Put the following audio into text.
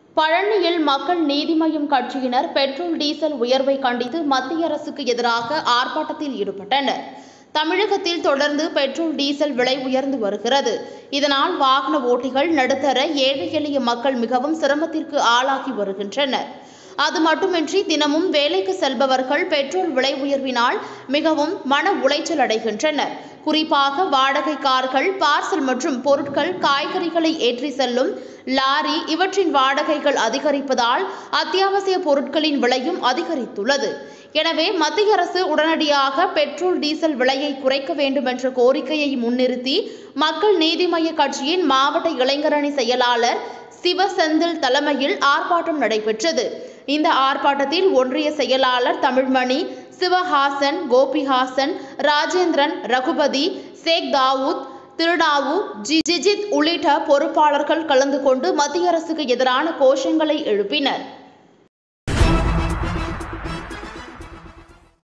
பழனியில் மக்கள் நீதி மய்யம் கட்சியினர் பெட்ரோல் டீசல் உயர்வை கண்டித்து மத்திய அரசுக்கு எதிராக ஆர்ப்பாட்டத்தில் ஈடுபட்டனர் தமிழகத்தில் தொடர்ந்து பெட்ரோல் டீசல் விலை உயர்ந்து வருகிறது இதனால் வாகன ஓட்டிகள் நடுத்தர ஏழை எளிய மக்கள் மிகவும் சிரமத்திற்கு ஆளாகி வருகின்றனர் அது மட்டுமின்றி தினமும் வேலைக்கு செல்பவர்கள் பெட்ரோல் விலை உயர்வினால் மிகவும் மன உளைச்சல் அடைகின்றனர் குறிப்பாக வாடகை கார்கள் பார்சல் மற்றும் பொருட்கள் காய்கறிகளை ஏற்றி செல்லும் லாரி இவற்றின் வாடகைகள் அதிகரிப்பதால் அத்தியாவசிய பொருட்களின் விலையும் அதிகரித்துள்ளது எனவே மத்திய அரசு உடனடியாக பெட்ரோல் டீசல் விலையை குறைக்க வேண்டும் என்ற கோரிக்கையை முன்னிறுத்தி மக்கள் நீதி மய்ய கட்சியின் மாவட்ட இளைஞரணி செயலாளர் சிவசெந்தில் தலைமையில் ஆர்ப்பாட்டம் நடைபெற்றது இந்த ஆர்ப்பாட்டத்தில் ஒன்றிய செயலாளர் தமிழ்மணி சிவஹாசன் கோபிஹாசன் ராஜேந்திரன் ரகுபதி சேக் தாவூத் திருடாவு ஜிஜித் உள்ளிட்ட பொறுப்பாளர்கள் கலந்து கொண்டு மத்திய அரசுக்கு எதிரான கோஷங்களை எழுப்பினர்